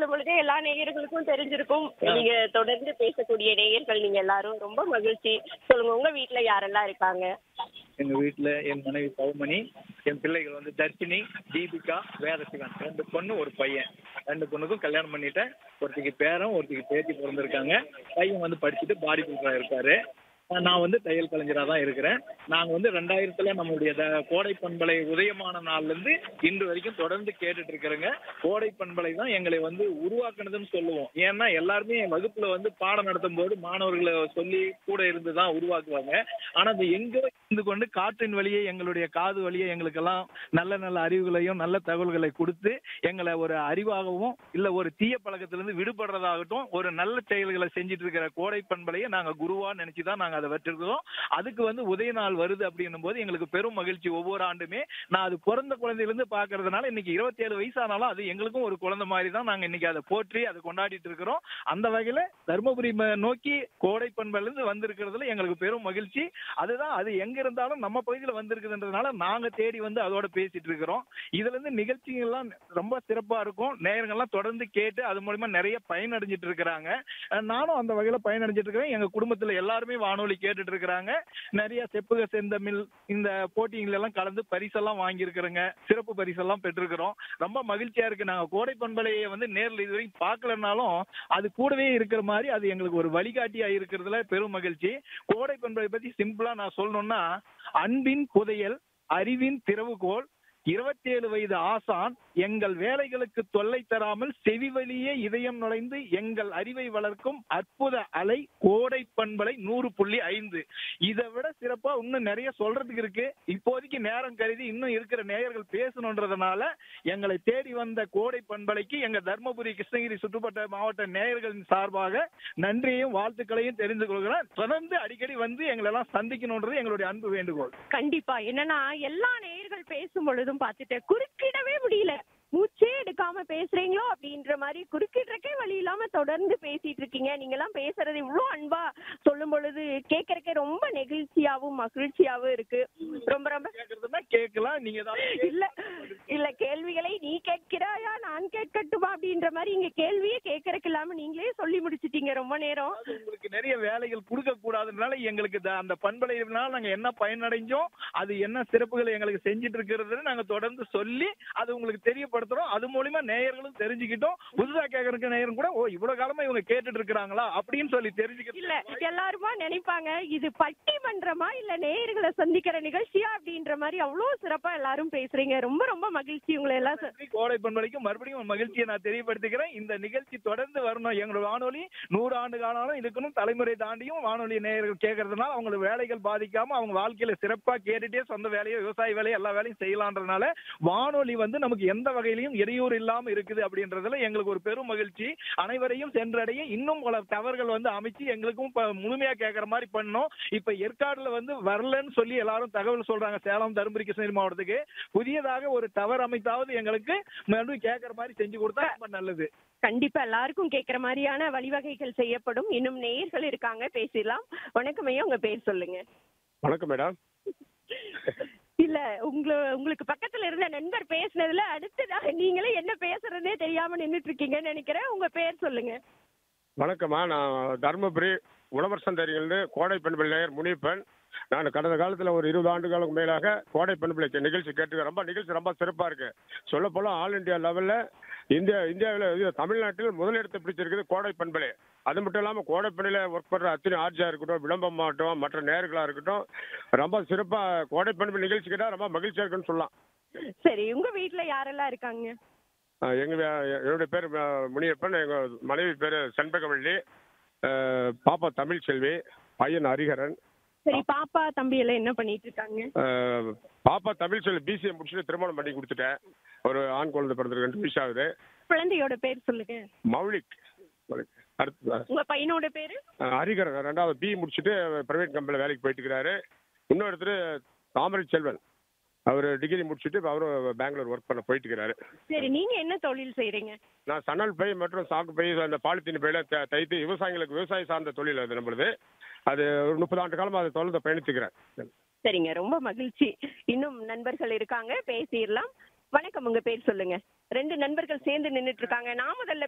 சொல்லும் பொழுதே எல்லா நேயர்களுக்கும் தெரிஞ்சிருக்கும் நீங்க தொடர்ந்து பேசக்கூடிய நேயர்கள் நீங்க எல்லாரும் ரொம்ப மகிழ்ச்சி சொல்லுங்க உங்க வீட்ல யாரெல்லாம் இருக்காங்க எங்க வீட்டுல என் மனைவி சௌமணி என் பிள்ளைகள் வந்து தர்ஷினி தீபிகா வேதசிவன் ரெண்டு பொண்ணு ஒரு பையன் ரெண்டு பொண்ணுக்கும் கல்யாணம் பண்ணிட்டேன் ஒருத்திக்கு பேரன் ஒருத்திக்கு பேத்தி பிறந்திருக்காங்க பையன் வந்து படிச்சுட்டு பாடி பில்டரா இருக்காரு நான் வந்து தையல் கலைஞராக தான் இருக்கிறேன் நாங்கள் வந்து ரெண்டாயிரத்துல நம்மளுடைய த- கோடை பண்பலை உதயமான நாள்ல இருந்து இன்று வரைக்கும் தொடர்ந்து கேட்டுட்டு இருக்கிறேங்க கோடை பண்பலை தான் எங்களை வந்து உருவாக்குனதுன்னு சொல்லுவோம் ஏன்னா எல்லாருமே வகுப்புல வந்து பாடம் நடத்தும் போது மாணவர்களை சொல்லி கூட இருந்து தான் உருவாக்குவாங்க ஆனா அது எங்கோ இருந்து கொண்டு காற்றின் வழியே எங்களுடைய காது வழியே எங்களுக்கெல்லாம் நல்ல நல்ல அறிவுகளையும் நல்ல தகவல்களை கொடுத்து எங்களை ஒரு அறிவாகவும் இல்ல ஒரு தீய பழக்கத்திலிருந்து விடுபடுறதாகட்டும் ஒரு நல்ல செயல்களை செஞ்சுட்டு இருக்கிற கோடை பண்பலையை நாங்க குருவா நினைச்சு தான் நாங்க அதை வச்சிருக்கிறோம் அதுக்கு வந்து உதய நாள் வருது அப்படின்னும் போது எங்களுக்கு பெரும் மகிழ்ச்சி ஒவ்வொரு ஆண்டுமே நான் அது பிறந்த குழந்தையிலிருந்து பாக்குறதுனால இன்னைக்கு இருபத்தி ஏழு வயசானாலும் அது எங்களுக்கும் ஒரு குழந்தை மாதிரி தான் நாங்க இன்னைக்கு அதை போற்றி அதை கொண்டாடிட்டு இருக்கிறோம் அந்த வகையில தருமபுரி ம- நோக்கி கோடை பண்பையில இருந்து வந்திருக்கிறதுல எங்களுக்கு பெரும் மகிழ்ச்சி அதுதான் அது எங்க இருந்தாலும் நம்ம பகுதியில வந்திருக்குதுன்றதுனால நாங்க தேடி வந்து அதோட பேசிட்டு இருக்கிறோம் இதுல இருந்து நிகழ்ச்சிகள்லாம் ரொம்ப சிறப்பா இருக்கும் நேயர்கள்லாம் தொடர்ந்து கேட்டு அது மூலமா நிறைய பயனடைஞ்சிட்டு இருக்கிறாங்க அஹ் நானும் அந்த வகையில பயனடைஞ்சிட்டு இருக்கிறேன் எங்க குடும்பத்துல எல்லாருமே வானொலி கேட்டுட்டு இருக்கிறாங்க நிறைய செப்புக செந்தமிழ் இந்த போட்டிகள் எல்லாம் கலந்து பரிசெல்லாம் வாங்கியிருக்கிறோங்க சிறப்பு பரிசெல்லாம் பெற்றிருக்கிறோம் ரொம்ப மகிழ்ச்சியா இருக்கு நாங்க கோடை பண்பலையை வந்து நேர்ல இது வரைக்கும் பார்க்கலனாலும் அது கூடவே இருக்கிற மாதிரி அது எங்களுக்கு ஒரு வழிகாட்டியா இருக்கிறதுல பெரும் மகிழ்ச்சி கோடை பண்பலை பத்தி சிம்பிளா நான் சொல்லணும்னா அன்பின் புதையல் அறிவின் திறவுகோல் இருபத்தேழு வயது ஆசான் எங்கள் வேலைகளுக்கு தொல்லை தராமல் செவி வழியே இதயம் நுழைந்து எங்கள் அறிவை வளர்க்கும் அற்புத அலை கோடை பண்பலை நூறு புள்ளி ஐந்து இதை விட சிறப்பா இன்னும் நிறைய சொல்றதுக்கு இருக்கு இப்போதைக்கு நேரம் கருதி இன்னும் இருக்கிற நேயர்கள் பேசணுன்றதுனால எங்களை தேடி வந்த கோடை பண்பலைக்கு எங்க தர்மபுரி கிருஷ்ணகிரி சுற்றுப்பட்ட மாவட்ட நேயர்களின் சார்பாக நன்றியையும் வாழ்த்துக்களையும் தெரிந்து கொள்கிறேன் தொடர்ந்து அடிக்கடி வந்து எங்களை எல்லாம் சந்திக்கணுன்றது எங்களுடைய அன்பு வேண்டுகோள் கண்டிப்பா என்னன்னா எல்லா நேயர்கள் பேசும் பொழுதும் பார்த்துட்டு குறுக்கிடவே முடியல மூச்சே எடுக்காம பேசுறீங்களோ அப்படின்ற மாதிரி குறுக்கிடுறக்கே வழி இல்லாம தொடர்ந்து பேசிட்டு இருக்கீங்க நீங்க எல்லாம் பேசுறது இவ்வளவு அன்பா சொல்லும் பொழுது கேட்கறக்கே ரொம்ப நெகிழ்ச்சியாவும் மகிழ்ச்சியாவும் இருக்கு ரொம்ப ரொம்ப கேட்கறதுன்னா கேட்கலாம் நீங்க தான் இல்ல இல்ல கேள்விகளை நீ கேட்கிறாயா நான் கேட்கட்டுமா அப்படின்ற மாதிரி இங்க கேள்வியே கேட்கறக்கு இல்லாம நீங்களே சொல்லி முடிச்சிட்டீங்க ரொம்ப நேரம் அதாவது உங்களுக்கு நிறைய வேலைகள் கொடுக்க கூடாதுனால எங்களுக்கு த- அந்த பண்பலையினால நாங்க என்ன பயனடைஞ்சோம் அது என்ன சிறப்புகளை எங்களுக்கு செஞ்சுட்டு இருக்கிறதுன்னு நாங்க தொடர்ந்து சொல்லி அது உங்களுக்கு தெரியப்படுத்துறோம் அது மூலியமா நேயர்களும் தெரிஞ்சுக்கிட்டோம் புதுசா கேட்கறதுக்கு நேயரும் கூட ஓ இவ்வளவு காலமா இவங்க கேட்டுட்டு இருக்கிறாங்களா அப்படின்னு சொல்லி தெரிஞ்சுக்கிட்டு இல்ல எல்லாருமா நினைப்பாங்க இது பட்டிமன்றமா இல்ல நேயர்களை சந்திக்கிற நிகழ்ச்சியா அப்படின்ற மாதிரி அவ்வளவு சிறப்பா எல்லாரும் பேசுறீங்க ரொம்ப ரொம்ப மகிழ்ச்சி உங்களை எல்லாம் ச- நன்றி. கோடை பண்பலைக்கும் மறுபடியும் ஒரு மகிழ்ச்சியை நான் தெரியப்படுத்திக்கிறேன் இந்த நிகழ்ச்சி தொடர்ந்து வரணும் எங்களோட வானொலி நூறு ஆண்டு காலம் இருக்கணும் தலைமுறை தாண்டியும் வானொலி நேயர்கள் கேட்கறதுனால அவங்களுக்கு வேலைகள் பாதிக்காம அவங்க வாழ்க்கையில சிறப்பா கேட்டுட்டே சொந்த வேலையை விவசாய வேலையை எல்லா வேலையும் செய்யலான்றதுனால வானொலி வந்து நமக்கு எந்த வகையிலையும் இடையூறு இல்லாம இருக்குது அப்படின்றதுல எங்களுக்கு ஒரு பெரும் மகிழ்ச்சி அனைவரையும் சென்றடைய இன்னும் பல தவறுகள் வந்து அமைச்சு எங்களுக்கும் இப்ப முழுமையா கேட்கற மாதிரி பண்ணோம் இப்ப ஏற்காடுல வந்து வரலன்னு சொல்லி எல்லாரும் தகவல் சொல்றாங்க சேலம் தருமபுரி கிருஷ்ணகிரி மாவட்டத்துக்கு புதியதாக ஒரு டவர் அமைத்தாவது எங்களுக்கு மறுபடியும் கேட்கற மாதிரி செஞ்சு கொடுத்தா ரொம்ப நல்லது கண்டிப்பா எல்லாருக்கும் கேட்கிற மாதிரியான வழிவகைகள் செய்யப்படும் இன்னும் நேயர்கள் இருக்காங்க பேசிடலாம் வணக்கம் ஐயா உங்க பேர் சொல்லுங்க வணக்கம் மேடம் இல்ல உங்க உங்களுக்கு பக்கத்துல இருந்த நண்பர் பேசுனதுல அடுத்ததாக நீங்களே என்ன பேசுறதே தெரியாம நின்னுட்டு இருக்கீங்கன்னு நினைக்கிறேன் உங்க பேர் சொல்லுங்க வணக்கம்மா நான் தருமபுரி உழவர் சந்தையிலிருந்து கோடை பெண்பிள்ளை நேயர் முனிப்பன் நான் கடந்த காலத்தில் ஒரு இருபது ஆண்டுகளுக்கு மேலாக கோடை பெண்பிள்ளை நிகழ்ச்சி கேட்டு ரொம்ப நிகழ்ச்சி ரொம்ப சிறப்பாக இருக்கு சொல்லப் போனால் ஆல் இந்தியா லெவலில் இந்தியா இந்தியாவில் இது தமிழ்நாட்டில் முதலிடத்தை பிடிச்சிருக்குது கோடை பண்பலை அது மட்டும் இல்லாமல் கோடை பண்பலையில் ஒர்க் பண்ணுற அத்தனை ஆர்ஜியாக இருக்கட்டும் விளம்பரம் ஆகட்டும் மற்ற நேர்களாக இருக்கட்டும் ரொம்ப சிறப்பாக கோடை பண்பலை நிகழ்ச்சி கேட்டால் ரொம்ப மகிழ்ச்சியாக இருக்குன்னு சொல்லலாம் சரி உங்க வீட்ல யாரெல்லாம் இருக்காங்க அஹ் எங்க வே- என்னுடைய பேர் அஹ், முனியப்பன் எங்க மனைவி பேர் செண்பகவள்ளி அஹ், பாப்பா தமிழ்செல்வி பையன் ஹரிஹரன் சரி பாப்பா தம்பி எல்லாம் என்ன பண்ணிட்டு இருக்காங்க அஹ், பாப்பா தமிழ்செல்வி பிசிஏ முடிச்சுட்டு திருமணம் பண்ணி கொடுத்துட்டேன் ஒரு ஆண் குழந்தை பிறந்திருக்கு ரெண்டு வயசு ஆகுது குழந்தையோட பேர் சொல்லுங்க மௌலிக் மௌலிக். அடுத்து உங்க பையனோட பேரு அஹ், ஹரிஹரன் ரெண்டாவது பி முடிச்சுட்டு பிரைவேட் கம்பெனியில் வேலைக்கு போயிட்டு இருக்கிறாரு இன்னொருத்தர் தாமரை செல்வன் அவர் டிகிரி முடிச்சுட்டு இப்ப அவரும் பெங்களூர் ஒர்க் பண்ண போயிட்டு இருக்கிறாரு சரி நீங்க என்ன தொழில் செய்றீங்க நான் சணல் பை மற்றும் சாக்கு பை அந்த பாலித்தீன் பையில த- தைத்து விவசாயிகளுக்கு விவசாயம் சார்ந்த தொழில் அது நம்மளுது அது ஒரு முப்பது ஆண்டு காலமாக அதை தொடர்ந்து பயணித்துக்கிறேன் சரிங்க ரொம்ப மகிழ்ச்சி இன்னும் நண்பர்கள் இருக்காங்க பேசிடலாம் வணக்கம் உங்க பேர் சொல்லுங்க ரெண்டு நண்பர்கள் சேர்ந்து நின்னுட்டு இருக்காங்க நான் முதல்ல